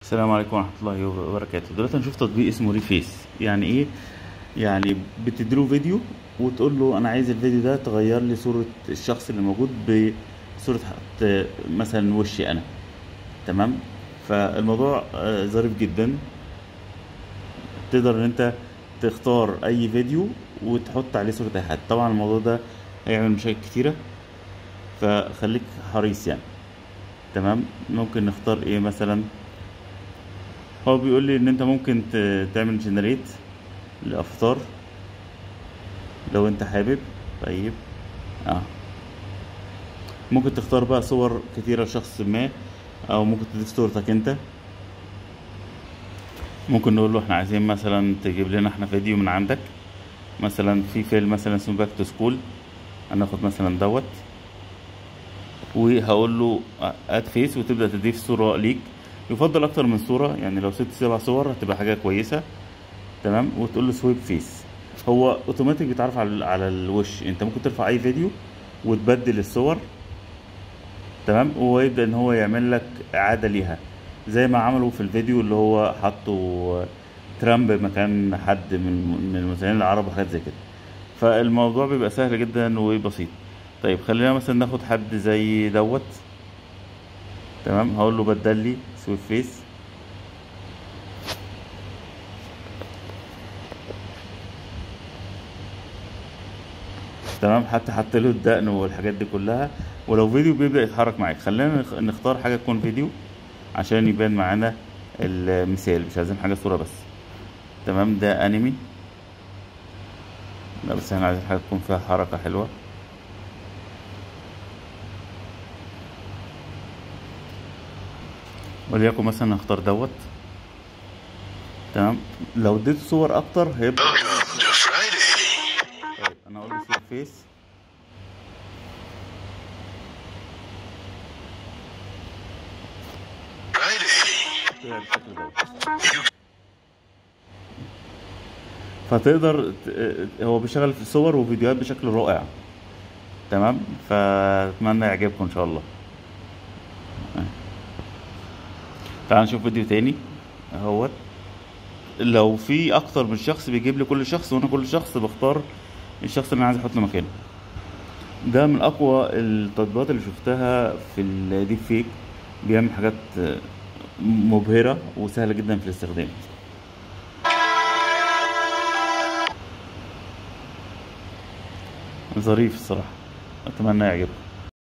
السلام عليكم ورحمة الله وبركاته دلوقتي هنشوف تطبيق اسمه ريفيس يعني ايه يعني بتديله فيديو وتقول له انا عايز الفيديو ده تغير لي صورة الشخص اللي موجود بصورة حط مثلا وشي انا تمام فالموضوع آه، ظريف جدا تقدر ان انت تختار اي فيديو وتحط عليه صورة اي حد طبعا الموضوع ده هيعمل مشاكل كتيرة فخليك حريص يعني تمام ممكن نختار ايه مثلا هو بيقول لي ان انت ممكن ت- تعمل جنريت لافطار لو انت حابب طيب اه ممكن تختار بقى صور كتيرة لشخص ما او ممكن تضيف صورتك انت ممكن نقول له احنا عايزين مثلا تجيب لنا احنا فيديو من عندك مثلا في فيلم مثلا اسمه باك تو سكول هناخد مثلا دوت وهقول له اد فيس وتبدا تضيف صوره ليك يفضل اكتر من صوره يعني لو ست سبع صور هتبقى حاجه كويسه تمام وتقول له سويب فيس هو اوتوماتيك بيتعرف على على الوش انت ممكن ترفع اي فيديو وتبدل الصور تمام وهو يبدا ان هو يعمل لك اعاده ليها زي ما عملوا في الفيديو اللي هو حطوا ترامب مكان حد من من المذيعين العرب وحاجات زي كده فالموضوع بيبقى سهل جدا وبسيط طيب خلينا مثلا ناخد حد زي دوت تمام هقول له بدل لي سويب فيس تمام حتى حط له الدقن والحاجات دي كلها ولو فيديو بيبدأ يتحرك معاك خلينا نخ- نختار حاجة تكون فيديو عشان يبان معانا المثال مش عايزين حاجة صورة بس تمام ده انمي لا بس احنا عايزين حاجة تكون فيها حركة حلوة وليكن مثلا نختار دوت تمام لو اديته صور اكتر هيبقى Welcome to Friday. طيب انا اقول له سيب فيس Friday. طلع بالشكل دوت فتقدر ت- هو بيشتغل في صور وفيديوهات بشكل رائع تمام فاتمنى يعجبكم ان شاء الله تعال نشوف فيديو تاني اهوت لو في اكتر من شخص بيجيب لي كل شخص وانا كل شخص بختار الشخص اللي انا عايز احط له مكانه ده من اقوى التطبيقات اللي شفتها في الديب فيك بيعمل حاجات مبهرة وسهلة جدا في الاستخدام ظريف الصراحة اتمنى يعجبكم